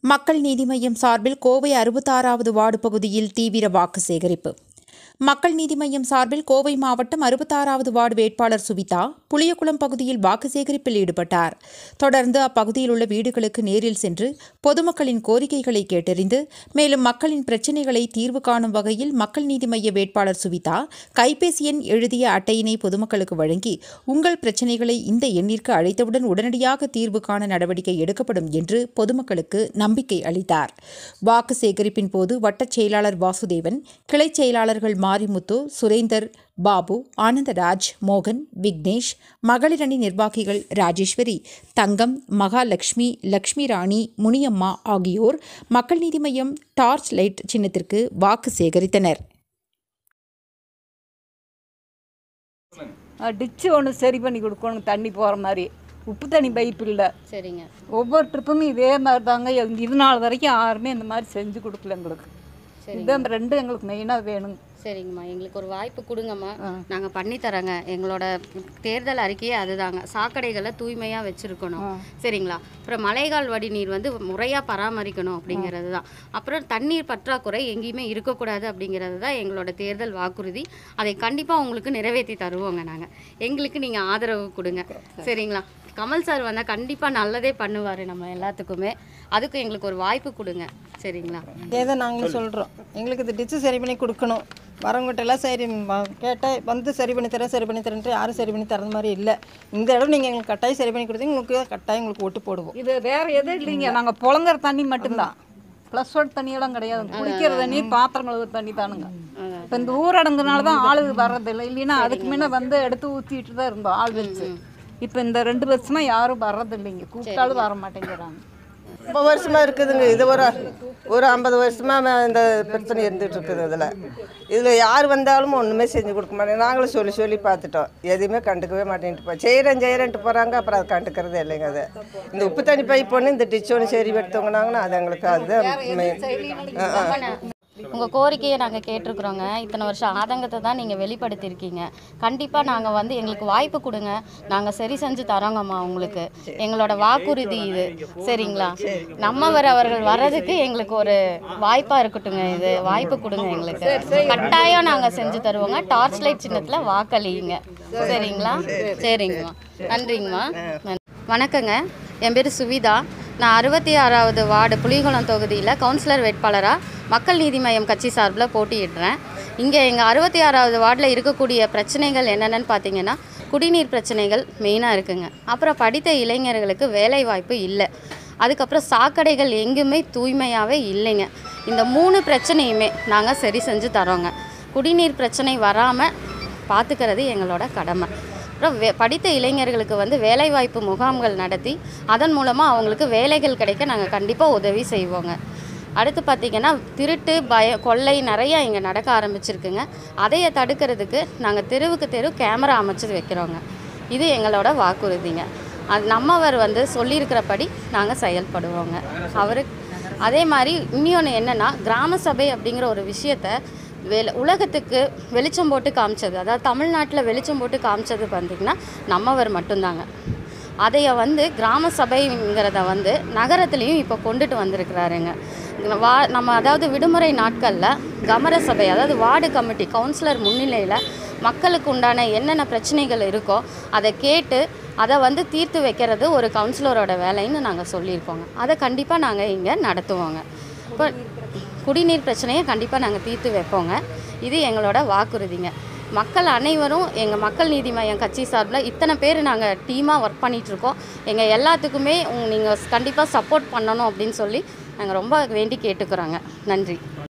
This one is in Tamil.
மக்கள் நீதி மய்யம் சார்பில் கோவை அறுபத்தாறாவது வார்டு பகுதியில் தீவிர வாக்கு சேகரிப்பு மக்கள் நீதி மய்யம் சார்பில் கோவை மாவட்டம் அறுபத்தாறாவது வார்டு வேட்பாளர் சுவிதா புளியகுளம் பகுதியில் வாக்கு சேகரிப்பில் ஈடுபட்டார் தொடர்ந்து அப்பகுதியில் உள்ள வீடுகளுக்கு நேரில் சென்று பொதுமக்களின் கோரிக்கைகளை கேட்டறிந்து மேலும் மக்களின் பிரச்சினைகளை தீர்வு காணும் வகையில் மக்கள் நீதி மய்ய வேட்பாளர் சுவிதா கைபேசி எண் எழுதிய அட்டையினை பொதுமக்களுக்கு வழங்கி உங்கள் பிரச்சினைகளை இந்த எண்ணிற்கு அழைத்தவுடன் உடனடியாக தீர்வு காண நடவடிக்கை எடுக்கப்படும் என்று பொதுமக்களுக்கு நம்பிக்கை அளித்தார் வாக்கு சேகரிப்பின் போது வட்டச் செயலாளர் வாசுதேவன் கிளைச் செயலாளர்கள் மாரிமுத்து சுரேந்தர் பாபு ஆனந்தராஜ் மோகன் விக்னேஷ் மகளிரணி நிர்வாகிகள் ராஜேஸ்வரி தங்கம் மகாலட்சுமி லக்ஷ்மி ராணி முனியம்மா ஆகியோர் மக்கள் நீதி மய்யம் டார்ச் லைட் சின்னத்திற்கு வாக்கு சேகரித்தனர் டிச்சு ஒன்று சரி பண்ணி கொடுக்கணும் தண்ணி போகிற மாதிரி உப்பு தண்ணி பைப் இல்லை சரிங்க ஒவ்வொரு ட்ரிப்பும் இதே மாதிரி தாங்க எங்க- இது நாள் வரைக்கும் யாருமே இந்த மாதிரி செஞ்சு கொடுக்கல எங்களுக்கு இதுதான் ரெண்டும் எங்களுக்கு மெயினாக வேணுங்க சரிங்கம்மா எங்களுக்கு ஒரு வாய்ப்பு கொடுங்கம்மா நாங்கள் பண்ணித்தரோங்க எங்களோட தேர்தல் அறிக்கையே அதுதாங்க சாக்கடைகளை தூய்மையாக வச்சுருக்கணும் சரிங்களா அப்புறம் மழைக்கால் வடிநீர் வந்து முறையாக பராமரிக்கணும் அப்படிங்கிறது தான் அப்புறம் தண்ணீர் பற்றாக்குறை எங்கேயுமே இருக்கக்கூடாது அப்படிங்கிறது தான் எங்களோட தேர்தல் வாக்குறுதி அதை கண்டிப்பாக உங்களுக்கு நிறைவேற்றி தருவோங்க நாங்கள் எங்களுக்கு நீங்கள் ஆதரவு கொடுங்க சரிங்களா கமல் சார் வந்தால் கண்டிப்பாக நல்லதே பண்ணுவார் நம்ம எல்லாத்துக்குமே அதுக்கு எங்களுக்கு ஒரு வாய்ப்பு கொடுங்க சரிங்களா ஏதோ நாங்களும் சொல்கிறோம் எங்களுக்கு இது டிச்சு சரி பண்ணி கொடுக்கணும் வரவங்ககிட்ட எல்லாம் சரி கேட்டால் வந்து சரி பண்ணி தரேன் சரி பண்ணி தரேன்ட்டு யாரும் சரி பண்ணி தரது மாதிரி இல்லை இந்த இடம் நீங்கள் எங்களுக்கு கட்டாயம் சரி பண்ணி கொடுத்தீங்க உங்களுக்கு கட்டாயம் உங்களுக்கு ஓட்டு போடுவோம் இது வேற எதுவும் இல்லைங்க நாங்கள் புழங்குற தண்ணி மட்டும்தான் ப்ளஸ் ஒன் தண்ணியெல்லாம் கிடையாது குடிக்கிற தண்ணி பாத்திரம் கழுவுற தண்ணி தானுங்க இப்போ இந்த ஊரடங்குனால தான் ஆளு வர்றதில்லை இல்லைன்னா அதுக்கு முன்ன வந்து எடுத்து ஊற்றிட்டு தான் இருந்தோம் ஆள் வச்சு இப்போ இந்த ரெண்டு வருஷமா யாரும் வர்றதில்லைங்க கூப்பிட்டாலும் வர மாட்டேங்கிறாங்க ரொம்ப வருஷமா இருக்குதுங்க இது ஒரு ஒரு ஐம்பது வருஷமா ம- இந்த பிரச்சனை இருந்துட்டு இருக்குது இதில் இதில் யார் வந்தாலும் ஒன்றுமே செஞ்சு கொடுக்க மாட்டேங்க நாங்களும் சொல்லி சொல்லி பார்த்துட்டோம் எதையுமே கண்டுக்கவே மாட்டேன்ட்டு போ செய்கிறேன் செய்கிறேன்ட்டு போகிறாங்க அப்புறம் அது கண்டுக்கிறதே இல்லைங்க அது இந்த உப்பு தண்ணி பைப் ஒன்று இந்த டிச் ஒன்று சரி எடுத்தவங்கனாங்கன்னா அது எங்களுக்கு அதுதான் மெயின் ஆ ஆ உங்கள் கோரிக்கையை நாங்கள் கேட்டிருக்கிறோங்க இத்தனை வருஷம் ஆதங்கத்தை தான் நீங்கள் வெளிப்படுத்தியிருக்கீங்க கண்டிப்பாக நாங்கள் வந்து எங்களுக்கு வாய்ப்பு கொடுங்க நாங்கள் சரி செஞ்சு தரோங்கம்மா உங்களுக்கு எங்களோட வாக்குறுதி இது சரிங்களா நம்மவர் அவர்கள் வர்றதுக்கு எங்களுக்கு ஒரு வாய்ப்பாக இருக்கட்டுங்க இது வாய்ப்பு கொடுங்க எங்களுக்கு கட்டாயம் நாங்கள் செஞ்சு தருவோங்க டார்ச் லைட் சின்னத்தில் வாக்களிங்க சரிங்களா சரிங்கம்மா நன்றிங்கம்மா நன்றி. வணக்கங்க என் பேர் சுவிதா நான் அறுபத்தி ஆறாவது வார்டு புலிகுளம் தொகுதியில் கவுன்சிலர் வேட்பாளராக மக்கள் நீதி மய்யம் கட்சி சார்பில் போட்டியிடுறேன் இங்கே எங்கள் அறுபத்தி ஆறாவது வார்டில் இருக்கக்கூடிய பிரச்சனைகள் என்னென்னு பார்த்தீங்கன்னா குடிநீர் பிரச்சனைகள் மெயினாக இருக்குங்க அப்புறம் படித்த இளைஞர்களுக்கு வேலை வாய்ப்பு இல்லை அதுக்கப்புறம் சாக்கடைகள் எங்குமே தூய்மையாகவே இல்லைங்க இந்த மூணு பிரச்சனையுமே நாங்கள் சரி செஞ்சு தரோங்க குடிநீர் பிரச்சனை வராமல் பார்த்துக்கிறது எங்களோட கடமை அப்புறம் வே படித்த இளைஞர்களுக்கு வந்து வேலைவாய்ப்பு முகாம்கள் நடத்தி அதன் மூலமாக அவங்களுக்கு வேலைகள் கிடைக்க நாங்கள் கண்டிப்பாக உதவி செய்வோங்க அடுத்து பார்த்திங்கன்னா திருட்டு பய கொள்ளை நிறையா இங்கே நடக்க ஆரம்பிச்சிருக்குங்க அதையை தடுக்கிறதுக்கு நாங்கள் தெருவுக்கு தெரு கேமரா அமைச்சு வைக்கிறோங்க இது எங்களோட வாக்குறுதிங்க அது நம்மவர் வந்து சொல்லியிருக்கிறபடி நாங்கள் செயல்படுவோங்க அவரு அதே மாதிரி இன்னொன்று என்னென்னா கிராம சபை அப்படிங்கிற ஒரு விஷயத்த வெளி உலகத்துக்கு வெளிச்சம் போட்டு காமிச்சது அதாவது தமிழ்நாட்டில் வெளிச்சம் போட்டு காமிச்சது பார்த்திங்கன்னா நம்மவர் மட்டும்தாங்க அதைய வந்து கிராம சபைங்கிறத வந்து நகரத்துலேயும் இப்போ கொண்டுட்டு வந்திருக்கிறாருங்க வா நம்ம அதாவது விடுமுறை நாட்களில் கமர சபை அதாவது வார்டு கமிட்டி கவுன்சிலர் முன்னிலையில் மக்களுக்கு உண்டான என்னென்ன பிரச்சனைகள் இருக்கோ அதை கேட்டு அதை வந்து தீர்த்து வைக்கிறது ஒரு கவுன்சிலரோட வேலைன்னு நாங்கள் சொல்லியிருக்கோங்க அதை கண்டிப்பாக நாங்கள் இங்கே நடத்துவோங்க இப்போ குடிநீர் பிரச்சனையை கண்டிப்பாக நாங்கள் தீர்த்து வைப்போங்க இது எங்களோட வாக்குறுதிங்க மக்கள் அனைவரும் எங்கள் மக்கள் நீதி மய்யம் கட்சி சார்பில் இத்தனை பேர் நாங்கள் டீமாக ஒர்க் பண்ணிகிட்ருக்கோம் எங்கள் எல்லாத்துக்குமே நீங்கள் கண்டிப்பாக சப்போர்ட் பண்ணணும் அப்படின்னு சொல்லி நாங்கள் ரொம்ப வேண்டி கேட்டுக்கிறோங்க நன்றி